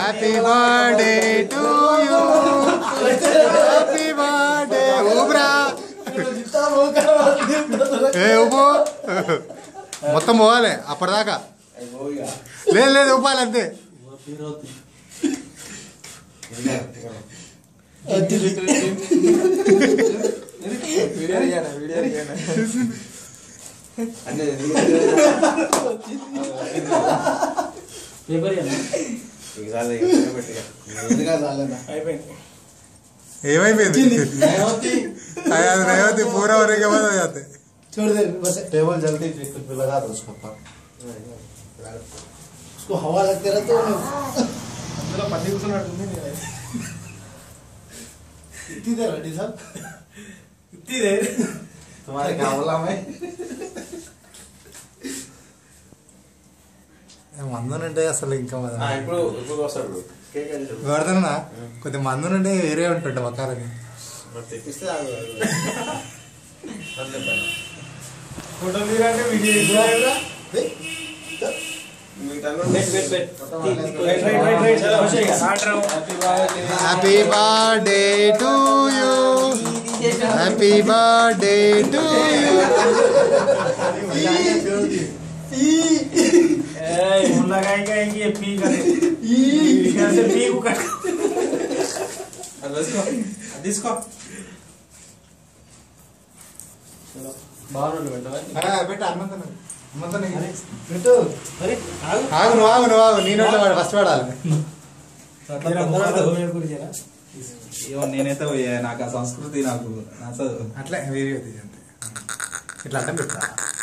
Happy birthday to you happy birthday ఊబ్రా ఏ ఊపు మొత్తం పోవాలి అప్పటిదాకా లేదు లేదు ఊపాలి అంతే ఏమైపోయింది అయ్య, అది రేవతి పూరా వరకు ఏమో जाते छोड़ दे बस टेबल जल्दी कुछ पे लगा दो उसको ऊपर उसको हवा लगते रहते हो అందులో పది కూర్చున్నట్టుంది इतनी देर रेडी साहब ఇదే तुम्हारे क्या बोला मैं మందునుంటే అసలు ఇంకా ఇప్పుడు ఇప్పుడు వస్తాడు కేక్ అది గోడదన్నా కొద్ది మందునుంటే వేరే ఉంటుండే మొక్కలకి మరి తెప్పిస్తే ఆగు, ఆగు. ఫోటో తీరంటే వీడియో తీయాలిరా. మిగతాలో రైట్ రైట్ రైట్ రైట్ చలో వచ్చేయ్ ఇక. Order happy birthday to you happy birthday to you phone लगाएगा ये पी कर इधर से पी को कट అది వేసుకో అది తీసుకో పెట్టు హనుమంతను హనుమంతను बेटो अरे ఆగు నువ్వు ఆగు నువ్వు ఆగు నీ నోట్లో వాడు ఫస్ట్ వాడాలి तेरा मुखड़ा धोने को जरा ఏమో నేనైతే పోయా- నాకు ఆ సంస్కృతి నాకు నచ్చదు అట్లే వీడియో తీయండి ఇట్లా అర్థం పెట్టా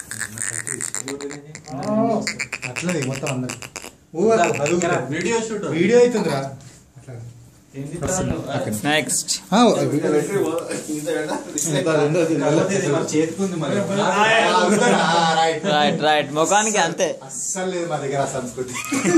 అట్లా మొత్తం అందరికి వీడియో షూట్ వీడియో అవుతుందిరా అట్లా నెక్స్ట్ ఆ, కళ్ళది మరి చేతికుంది మరి ఆ, అందుకని, ఆ, రైట్. రైట్ రైట్ ముఖానికి అంతే అస్సలు లేదు మా దగ్గర ఆ సంస్కృతి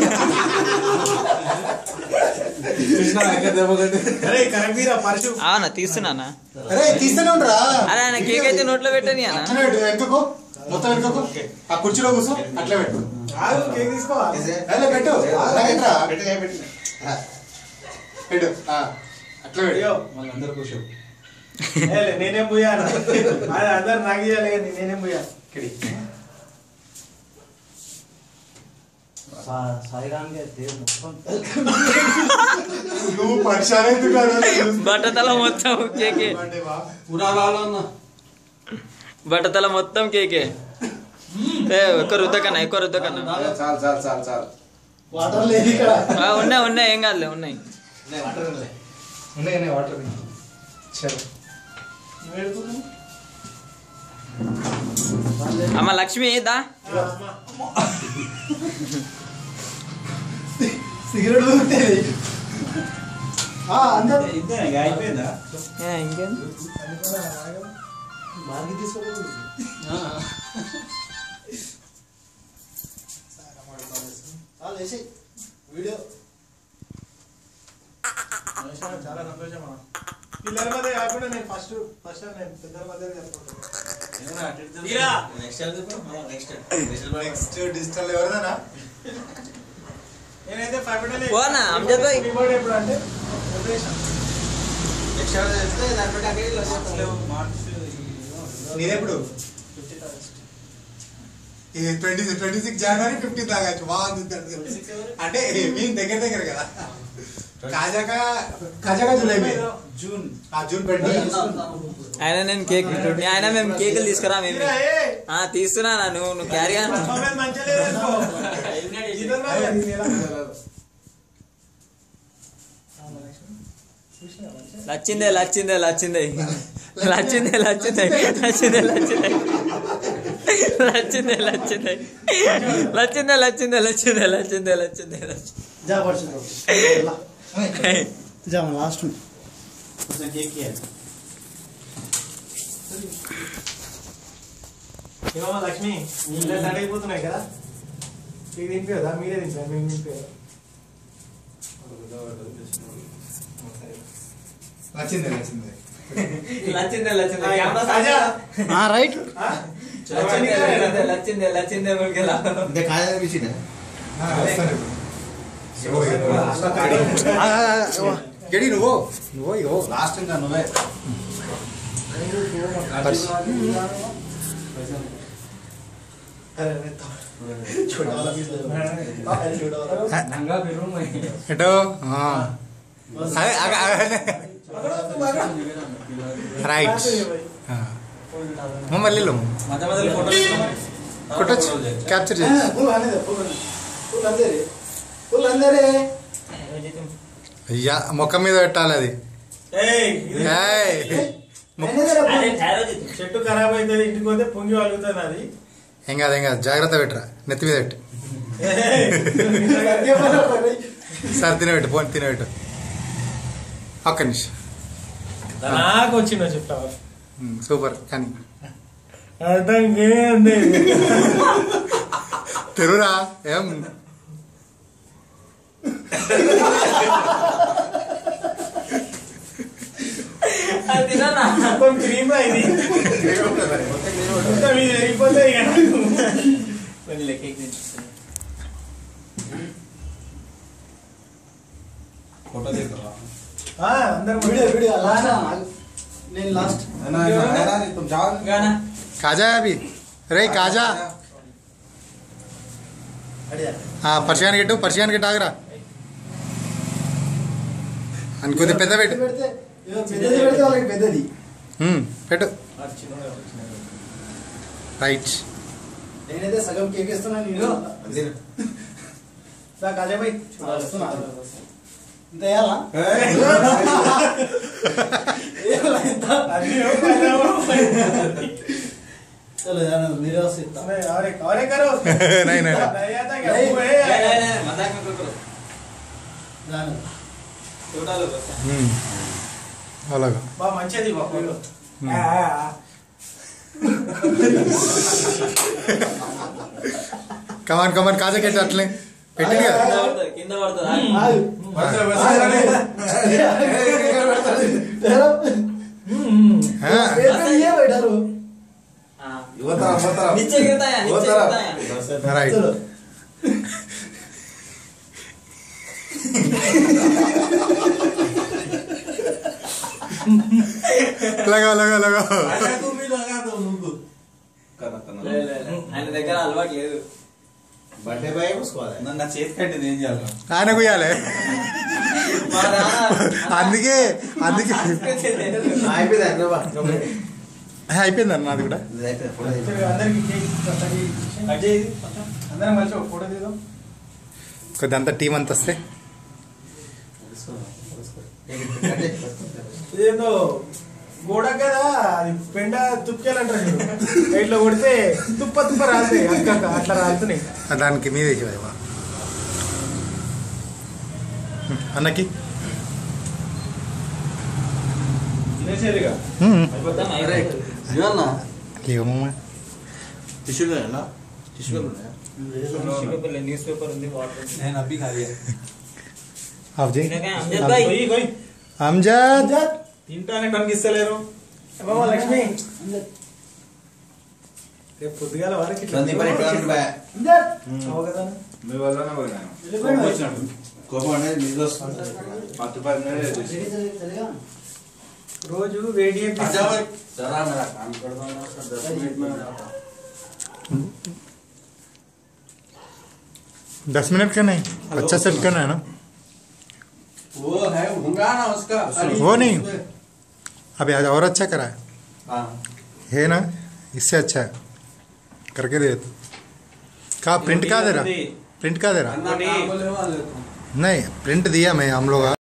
కృష్ణ ఎక్కడ దెబ్బ కొట్టి अरे करेक्ट रा परशु అవునా తీస్తున్నానా అరే తీస్తూనే ఉండరా అరే ఆయన కేక్ అయితే నోట్లో పెట్టని అన్న అట్లనే పెట్టు వెనుకకు మొత్తం వెనుకకు ఆ కుర్చీలో కూర్చో అట్లే పెట్టు ఆగు కేక్ తీసుకో అట్లే పెట్టు అట్లా పెట్టరా పెట్టిగా పెట్టిన ఆ, పెట్టు ఆ, అట్లా పెట్టు అయ్యో వాళ్ళందరూ కూర్చో ఏ లే, నేనేం పోయాను అది అందరు నాకు ఇవ్వాలి కానీ నేనేం పోయాను ఇక్కడి साईराम के देव मुखम నువ్వు పరిశాన్ ఎందుకు బట్టతల మొత్తం కేకే బట్టతల మొత్తం కేకే ఏ ఒక్క రుద్దకన్నా ఎక్కువ రుద్దకన్నా చాలు చాలు చాలు చాలు वाटर ले ఇక్కడ ఆ, ఉన్నాయి ఉన్నాయి ఏం కాదులే ఉన్నాయి ఉన్నాయి వాటర్ చలో అమ్మ లక్ష్మి దా సిగరెట్ దొరుకుతాయి ఆ అందరూ ఇదే అయిపోయిందా ఏ, ఇంకేం మార్గి తీసుకోలేదు వేసి వీడియో చాలా సంతోషం అన్న. పిల్లల మధ్య కాకుండా నేను ఫస్ట్ ఫస్ట్ నేను పెద్దల మధ్య చెప్పుకుంటాను తీరా. నెక్స్ట్ నెక్స్ట్ నెక్స్ట్ డిజిటల్ ఎవరిదానా నేనైతే ఫైవ్ మినిట్ ఓ అన్న, అమ్జద్ భాయ్. రిపోర్ట్ ఎప్పుడు అంటే వదిలేసాను. నెక్స్ట్ చేస్తే దాని బట్టి అక్కడ నీదెప్పుడు ట్వంటీ ట్వంటీ సిక్స్ జనవరి ఫిఫ్టీ తాగచ్చు బాగుంది అంటే మీ దగ్గర దగ్గర కదా కాజాగా కాజాగా జూలై మే జూన్ ఆ జూన్ ట్వంటీ ఆయన నేను కేక్ తింటుంటే ఆయన మేము కేకులు తీసుకురా మేము తీరా, ఏ. ఆ తీస్తున్నా నువ్వు నువ్వు క్యారీ పర్ఫార్మెన్స్ మంచిగా లేదు అనుకో. ఇదన్నా లేదు, ఇది ఎలా? లచ్చిందే లచ్చిందే లచ్చిందే లచ్చిందే లచ్చిందే లచ్చిందే లచ్చిందే లచ్చిందే లచ్చిందే లచ్చిందే లచ్చిందే లచ్చిందే లచ్చిందే లచ్చిందే जा वर्ष जा लास्ट में కొంచెం కేక్ ఇయ్యాలి. ఏమమ్మా లక్ష్మి ఇలా స్టార్ట్ అయిపోతున్నాయి కదా ఇది తినిపోదా మీరే తింటారు మేము తినిపోయారు నచ్చింది నచ్చింది లచ్చిందే లచ్చిందే రాజా हाँ राइट లచ్చిందే లచ్చిందే లచ్చిందే మురికెలా दिखाया भी सीधा ఆ, వస్తాను ఇప్పుడు. గడి నువ్వు నువ్వు ఇగో లాస్ట్ ఇంకా నువ్వే ఎటో ఆ. అదే, అగ- అగ- రైట్ ఆ. మళ్ళీ వెళ్ళు. మధ్య మధ్యలో ఫోటో కొట్టొచ్చు క్యాప్చర్ చేయొచ్చు ఫుల్ అనేది ఫుల్ ఫుల్ అందే ఫుల్ అందరే అయ్యా ముఖం మీద పెట్టాలి అది ఏయ్. చెట్టు ఖరాబ్ అవుతుంది ఇంటికి పోతే పొంగి వలుగుతుంది అది ఏం కాదు ఏం కాదు జాగ్రత్త పెట్టరా నెత్తి మీద పెట్టు సార్ తినబెట్టు పోనీ తినబెట్టు ఒక్క నిమిషం నాకు వచ్చిందో చెప్తావా ఉమ్, సూపర్ కానీ అర్థం ఉంది తెరురా ఏం మొత్తం క్రీమ్ ఇది మొత్తం ఇది వెళ్ళిపోతే ఇక ఫోటో దిగుతావా ఆ, అందరం వీడియో వీడియో లాస్ట్ నేను లాస్ట్ तुम जाओ गाना కాజా అవి రే కాజా అడియా ఆ, పరిచయానికి పెట్టు పరిచయానికి ఆగరా అని కొద్దిగా పెద్ద పెట్టు పెడితే ఇదిగో పెద్దది పెడితే వాళ్ళకి పెద్దది ఉమ్, పెట్టు రైట్ నేనైతే సగం కేక్ ఇస్తున్నా నేను నాకు అజయ్ భాయ్ వస్తున్నా ఇంత వేయాలా వేయాలా ఇంత చలో యాన మీరే వస్తే ఇస్తా అవరే అవరే కరో నై నై నయ్యా తా नहीं, वो है मजाक में करो రాను. छोटा लो बस ఉమ్, అలాగా బా మంచిది బా ఫోటో Hmm. ఆ, ఆ, ఆ. కమాన్ కమాన్ కాజా కెట్టు అట్లే పెట్టింది కదా కింద పడుతుంది కింద పడుతుంది ఆగు. తెరా. ఆ, పేరు మీద ఏ పెట్టారు नीचे गिरता है नीचे गिरता है రైట్ చలో లగా లగా లగా లే, లే, లే. ఆయన దగ్గర అలవాటు లేదు బర్త్డే బాయ్ చూసుకోవాలి నన్ను నా చేతి కట్టింది ఏం చేయాలి ఆయన కుయ్యాలి మా నాన్న అందుకే అందుకే అయిపోయింది అన్న నాది కూడా సరే, అందరికి కేక్ ఒకసారి కట్ చేయి అందరం కలిసి ఒక ఫోటో తీద్దాం కొద్ది అంత టీం అంత వస్తే ఇదేందో గోడ కదా అది పెండ తుక్కేలంటారు చూడు ఇట్లా కొడితే తుప్ప తుప్ప రాలుతాయి అక్క అట్లా రాలుతున్నాయి ఆ, దానికి మీదే ఇవ్వవా అన్నకి తినేసేదిగా ఉమ్. మొత్తం అయిపోతుంది. ఏమమ్మా టిష్యూ లేనా టిష్యూ పేపర్ ఉన్నాయా న్యూస్ పేపర్ ఉంది వాటర్ ఉంది. నేను అబ్బి కాదు ఆఫ్ చేయి కొయ్యి, కొయ్యి. అంజద్ తింటానే కనిపిస్తలేరు బాబా లక్ష్మి రేపు పొద్దుగాల వారికి ఇట్లా అవు కదా మీ వల్లనే పోయినాను కోపం అనేది నీళ్ళు వస్తుంది పత్తి పది మీద రోజు వేడి जरा मेरा काम कर दो ना सर दस मिनट में दस मिनट का नहीं अच्छा सेट करना है ना वो है भूंगा ना उसका वो नहीं अभी आज और अच्छा करा है हाँ है ना इससे अच्छा है करके दे तू कहा प्रिंट का दे रहा प्रिंट का दे रहा अन्ना काम बोले वाले नहीं प्रिंट दिया मैं हम लोग